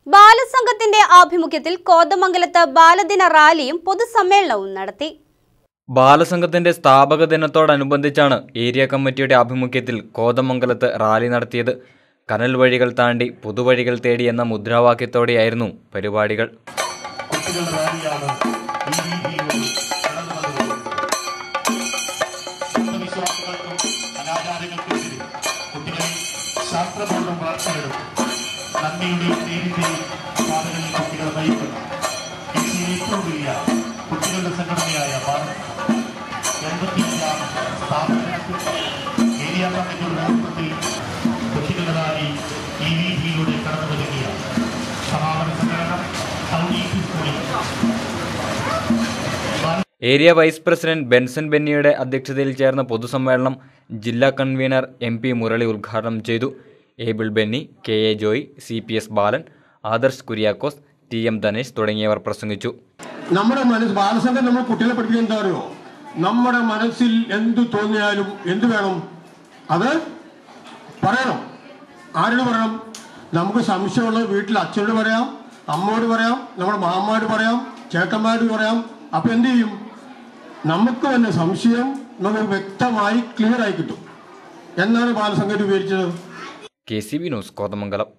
ബാലസംഘത്തിന്റെ ആഭിമുഖ്യത്തിൽ കോതമംഗലത്ത് ബാലദിന റാലിയും പൊതുസമ്മേളനവും നടത്തി ബാലസംഘത്തിന്റെ സ്ഥാപക ദിനത്തോടനുബന്ധിച്ചാണ് ഏരിയ കമ്മിറ്റിയുടെ ആഭിമുഖ്യത്തിൽ കോതമംഗലത്ത് റാലി നടത്തിയത് കനൽ വഴികൾ താണ്ടി പുതുവഴികൾ തേടി എന്ന മുദ്രാവാക്യത്തോടെയായിരുന്നു പരിപാടികൾ കുട്ടികളുടെ റാലിയാണ് ഈ രീതിയിൽ കടന്നു വന്നത് അന്ധവിശ്വാസങ്ങൾക്കും അനാചാരങ്ങൾക്കെതിരെ കുട്ടികളിൽ ശാസ്ത്രബോധം വളർച്ചയിടും നന്ദിയുടെയും നേരിന്റെയും പാതകളിൽ കുട്ടികളെ നയിക്കുന്നു ഇന്ത്യയിലെ ഏറ്റവും വലിയ കുട്ടികളുടെ സംഘടനയായ ഭാരത് എൺപത്തിയഞ്ചാം സ്ഥാപനത്തിൽ ഏരിയ കമ്മിറ്റിയുടെ നേതൃത്വത്തിൽ കുട്ടികളുടെ റാലി ഈ രീതിയിലൂടെ കടന്നു വരികയാണ് സമാപന സമ്മേളനം സൗദി സ്കൂളിൽ ഏരിയ വൈസ് പ്രസിഡന്റ് ബെൻസൺ ബെന്നിയുടെ അധ്യക്ഷതയിൽ ചേർന്ന പൊതുസമ്മേളനം ജില്ലാ കൺവീനർ എം പി മുരളി ഉദ്ഘാടനം ചെയ്തു Abel Benny K A Joy C P S Balan Adarsh Kuriakose T M Dhanesh തുടങ്ങിയവർ പ്രസംഗിച്ചു നമ്മുടെ മനസ്സ് ബാലസംഘം നമ്മൾ കുട്ടികളെ പഠിപ്പിക്കുന്നത് എന്താ അറിയോ നമ്മുടെ മനസ്സിൽ എന്ത് തോന്നിയാലും എന്ത് വേണം അത് പറയണം ആരോട് പറയണം നമുക്ക് സംശയമുള്ളത് വീട്ടിൽ അച്ഛനോട് പറയാം അമ്മയോട് പറയാം നമ്മുടെ മാമാരോട് പറയാം ചേട്ടന്മാരോട് പറയാം അപ്പൊ എന്ത് ചെയ്യും നമുക്ക് തന്നെ സംശയം നമുക്ക് വ്യക്തമായി ക്ലിയർ ആയി കിട്ടും എന്നാണ് ബാലസംഘം ഉപയോഗിച്ചത് K C B news Kothamangalam